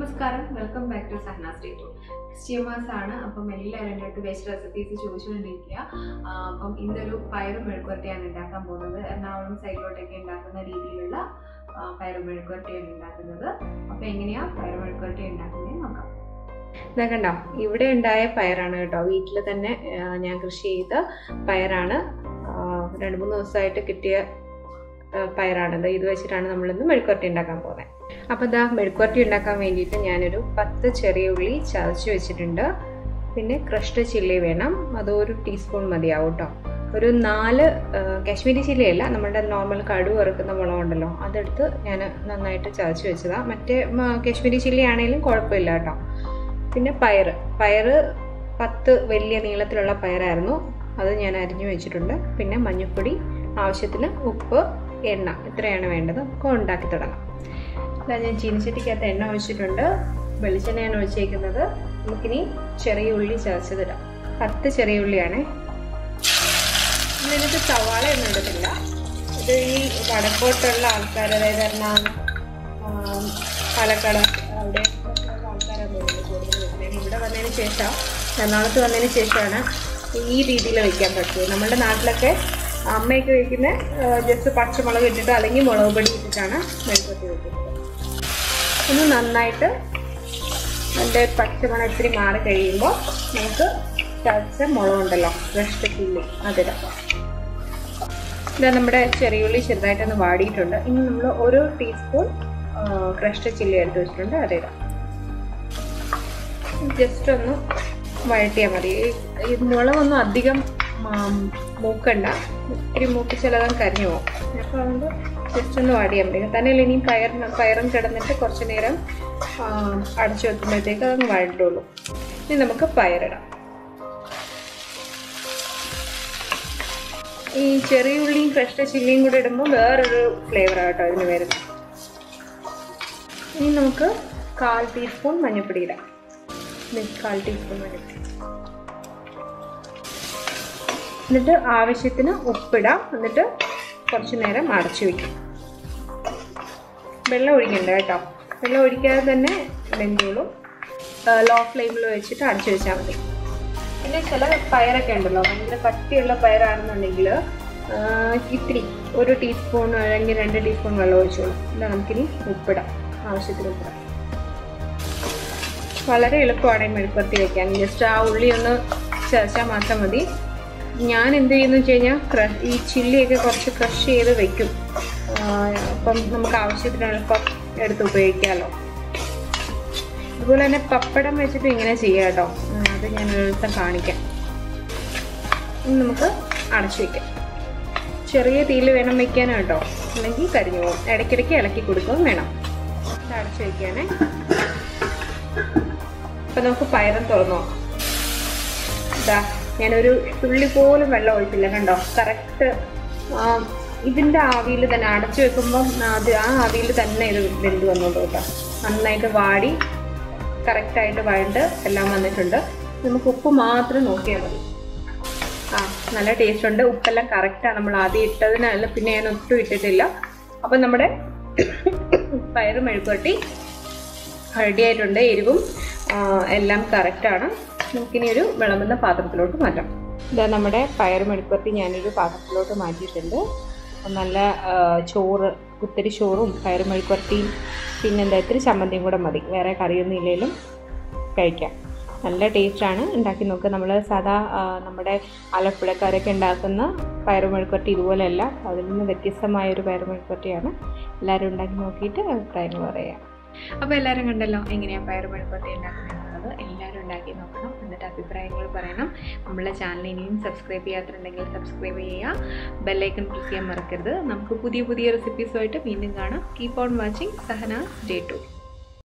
നമസ്കാരം welcome back to Sahana സ്റ്റേറ്റ് Christmas ആണ് അപ്പം എല്ലാവരും എൻ്റെ അടുത്ത് വെജ് റെസിപ്പീസ് ചോദിച്ചുകൊണ്ടിരിക്കുക ആ, അപ്പം ഇന്നൊരു പയറും മെഴുക്കുവരട്ടിയാണ് ഉണ്ടാക്കാൻ പോകുന്നത് എറണാകുളം സൈഡിലോട്ടൊക്കെ ഉണ്ടാക്കുന്ന രീതിയിലുള്ള ആ, പയറും മെഴുക്കുവരട്ടിയാണ് ഉണ്ടാക്കുന്നത് അപ്പം എങ്ങനെയാ പയറും മെഴുക്കുവരട്ടി ഉണ്ടാക്കുന്നത് നോക്കാം ഇതാ കണ്ടോ ഇവിടെ ഉണ്ടായ പയറാണ് കേട്ടോ വീട്ടിൽ തന്നെ ആ, ഞാൻ കൃഷി ചെയ്ത പയറാണ് ആ, രണ്ട് മൂന്ന് ദിവസമായിട്ട് കിട്ടിയ ആ, പയറാണിത് ഇത് വെച്ചിട്ടാണ് നമ്മളിന്ന് മെഴുക്കുവരട്ടി ഉണ്ടാക്കാൻ പോകുന്നത് അപ്പോൾ ഇതാ മെഴുക്കുവരട്ടി ഉണ്ടാക്കാൻ വേണ്ടിയിട്ട് ഞാനൊരു പത്ത് ചെറിയ ഉള്ളി ചതച്ച് വെച്ചിട്ടുണ്ട് പിന്നെ ക്രഷ്ഡ് ചില്ലി വേണം അത് ഒരു ടീസ്പൂൺ മതിയാവും കേട്ടോ ഒരു നാല് ആ, കാശ്മീരി ചില്ലിയല്ല നമ്മുടെ നോർമൽ കടു വറുക്കുന്ന മുളകുണ്ടല്ലോ അതെടുത്ത് ഞാൻ നന്നായിട്ട് ചതച്ച് വെച്ചതാണ് മറ്റേ മ, കാശ്മീരി ചില്ലി ആണെങ്കിലും കുഴപ്പമില്ല കേട്ടോ പിന്നെ പയറ് പയറ് പത്ത് വലിയ നീളത്തിലുള്ള പയറായിരുന്നു അത് ഞാൻ അരിഞ്ഞു വെച്ചിട്ടുണ്ട് പിന്നെ മഞ്ഞൾപ്പൊടി ആവശ്യത്തിന് ഉപ്പ് എണ്ണ ഇത്രയാണ് വേണ്ടത് ഒക്കെ ഉണ്ടാക്കി തുടങ്ങാം ഇതാ ഞാൻ ചീനിച്ചട്ടിക്കകത്ത് എണ്ണ ഒഴിച്ചിട്ടുണ്ട് വെളിച്ചെണ്ണയാണ് ഒഴിച്ചേക്കുന്നത് നമുക്കിനി ചെറിയ ഉള്ളി ചതച്ചതിടാം പത്ത് ചെറിയ ഉള്ളിയാണേ ഇതിനകത്ത് സവാള ഒന്നും എടുത്തില്ല ഇത് ഈ വടക്കോട്ടുള്ള ആൾക്കാർ അതായത് എറണാകുളം ആം, പാലക്കാട് അവിടെ ആൾക്കാരാണ് തോന്നുന്നു കൂടുതൽ വരുന്നത് ഇവിടെ വന്നതിന് ശേഷം എറണാകുളത്ത് വന്നതിന് ശേഷമാണ് ഈ രീതിയിൽ വയ്ക്കാൻ പറ്റുന്നത് നമ്മുടെ നാട്ടിലൊക്കെ അമ്മയൊക്കെ വയ്ക്കുന്ന ജസ്റ്റ് പച്ചമുളക് ഇട്ടിട്ട് അല്ലെങ്കിൽ മുളക് പൊടി ഇട്ടിട്ടാണ് മെഴുകുവരട്ടി വയ്ക്കുന്നത് ഒന്ന് നന്നായിട്ട് അതിൻ്റെ പച്ചമണം ഇത്തിരി മാറി കഴിയുമ്പോൾ നമുക്ക് ചതച്ച മുളകുണ്ടല്ലോ ഫ്രഷ് ചില്ലി അതിടാം ഇതാ നമ്മുടെ ചെറിയുള്ളി ചെറുതായിട്ടൊന്ന് വാടിയിട്ടുണ്ട് ഇനി നമ്മൾ ഒരു ടീസ്പൂൺ ക്രഷ്ഡ് ചില്ലി എടുത്ത് വെച്ചിട്ടുണ്ട് അതിടാം ജസ്റ്റ് ഒന്ന് വഴറ്റിയാൽ മതി ഈ- ഈ മുളകൊന്നും അധികം ആം, മൂക്കണ്ട ഇത്തിരി മൂക്ക് ചിലതും കരിഞ്ഞു പോകും അപ്പോൾ അതുകൊണ്ട് ജസ്റ്റ് ഒന്ന് വാടിയാൽ മതി തന്നെ ഇനി പയറിന് പയറും കിടന്നിട്ട് കുറച്ച് നേരം ആം, അടച്ചു വെക്കുമ്പോഴത്തേക്ക് അതങ്ങ് വഴണ്ടുള്ളൂ ഇനി നമുക്ക് പയറിടാം ഈ ചെറിയ ഉള്ളിയും ഫ്രഷ് ചില്ലിയും കൂടെ ഇടുമ്പോൾ വേറൊരു ഫ്ലേവർ ആട്ടോ ഇതിന് വരുന്നത് ഇനി നമുക്ക് കാൽ ടീസ്പൂൺ മഞ്ഞൾപ്പൊടി ഇടാം ഇത് കാൽ ടീസ്പൂൺ മഞ്ഞൾപ്പൊടി എന്നിട്ട് ആവശ്യത്തിന് ഉപ്പിടാം എന്നിട്ട് കുറച്ച് നേരം അടച്ചു വയ്ക്കും വെള്ളം ഒഴിക്കണ്ട കേട്ടോ വെള്ളം ഒഴിക്കാതെ തന്നെ വെന്തോളും ലോ ഫ്ലെയിമിൽ വെച്ചിട്ട് അടച്ചു വെച്ചാൽ മതി പിന്നെ ചില പയറൊക്കെ ഉണ്ടല്ലോ ഭയങ്കര കട്ടിയുള്ള പയറാണെന്നുണ്ടെങ്കിൽ ഇത്തിരി ഒരു ടീസ്പൂൺ അല്ലെങ്കിൽ രണ്ട് ടീസ്പൂൺ വെള്ളം ഒഴിച്ചോളൂ ഇല്ല നമുക്കിനി ഉപ്പിടാം ആവശ്യത്തിന് ഉപ്പിടാം വളരെ എളുപ്പമാണ് ഈ മെഴുക്കുവരട്ടി വെക്കാൻ ജസ്റ്റ് ആ ഉള്ളി ഒന്ന് ചതച്ചാൽ മാത്രം മതി ഞാൻ എന്ത് ചെയ്യുന്നു വെച്ച് കഴിഞ്ഞാൽ ക്ര ഈ ചില്ലിയൊക്കെ കുറച്ച് ക്രഷ് ചെയ്ത് വെക്കും ആ, അപ്പം നമുക്ക് ആവശ്യത്തിന് എളുപ്പം എടുത്ത് ഉപയോഗിക്കാമല്ലോ അതുപോലെ തന്നെ പപ്പടം വെച്ചിട്ട് ഇങ്ങനെ ചെയ്യാം കേട്ടോ ആ, അത് ഞാൻ ഒരു ദിവസം കാണിക്കാം ഇനി നമുക്ക് അടച്ചു വയ്ക്കാം ചെറിയ തീയിൽ വേണം വെക്കാൻ കേട്ടോ അല്ലെങ്കിൽ കരിഞ്ഞു പോകും ഇടയ്ക്കിടയ്ക്ക് ഇളക്കി കൊടുക്കുകയും വേണം ഇത് അടച്ചു വയ്ക്കാനേ അപ്പം നമുക്ക് പയറും തുറന്നു നോക്കാം ഇതാ ഞാനൊരു തുള്ളി പോലും വെള്ളം ഒഴിച്ചില്ല കണ്ടോ കറക്റ്റ് ഇതിൻ്റെ ആവിയിൽ തന്നെ അടച്ചു വെക്കുമ്പം അത് ആ ആവിയിൽ തന്നെ ഇത് വെന്ത് വന്നോളൂ കേട്ടോ നന്നായിട്ട് വാടി കറക്റ്റായിട്ട് വഴണ്ട് എല്ലാം വന്നിട്ടുണ്ട് നമുക്ക് ഉപ്പ് മാത്രം നോക്കിയാൽ മതി ആ നല്ല ടേസ്റ്റ് ഉണ്ട് ഉപ്പെല്ലാം കറക്റ്റാണ് നമ്മൾ ആദ്യം ഇട്ടതിനല്ല പിന്നെ ഞാൻ ഒട്ടും ഇട്ടിട്ടില്ല അപ്പം നമ്മുടെ പയറ് മെഴുക്കുവട്ടി റെഡി ആയിട്ടുണ്ട് എരിവും ആ, എല്ലാം കറക്റ്റാണ് നമുക്കിനി ഒരു വിളമ്പുന്ന പാത്രത്തിലോട്ട് മാറ്റാം ഇതാ നമ്മുടെ പയർ മെഴുക്കുവരട്ടി ഞാനൊരു പാത്രത്തിലോട്ട് മാറ്റിയിട്ടുണ്ട് അപ്പം നല്ല ആ, ചോറ് കുത്തരി ചോറും പയർ മെഴുക്കുവരട്ടിയും പിന്നെന്താ ഇത്തിരി ചമ്മന്തിയും കൂടെ മതി വേറെ കറിയൊന്നും ഇല്ലെങ്കിലും കഴിക്കാം നല്ല ടേസ്റ്റാണ് ഉണ്ടാക്കി നോക്കുക നമ്മൾ സാധാ ആ, നമ്മുടെ ആലപ്പുഴക്കാരൊക്കെ ഉണ്ടാക്കുന്ന പയർ മെഴുക്കുവരട്ടി ഇതുപോലെയല്ല അതിൽ നിന്ന് വ്യത്യസ്തമായൊരു പയർ മെഴുക്കുവരട്ടിയാണ് എല്ലാവരും ഉണ്ടാക്കി നോക്കിയിട്ട് അഭിപ്രായങ്ങൾ പറയാം അപ്പോൾ എല്ലാവരും കണ്ടല്ലോ എങ്ങനെയാണ് പയർ മെഴുക്കുവരട്ടി ഉണ്ടാക്കുന്നത് എല്ലാവരും ഉണ്ടാക്കി നോക്കണം എന്നിട്ട് അഭിപ്രായങ്ങൾ പറയണം നമ്മളെ ചാനൽ ഇനിയും സബ്സ്ക്രൈബ് ചെയ്യാത്തിട്ടുണ്ടെങ്കിൽ സബ്സ്ക്രൈബ് ചെയ്യുക ബെല്ലൈക്കൺ പ്രസ് ചെയ്യാൻ മറക്കരുത് നമുക്ക് പുതിയ പുതിയ റെസിപ്പീസുമായിട്ട് വീണ്ടും കാണാം keep on watching Sahana day to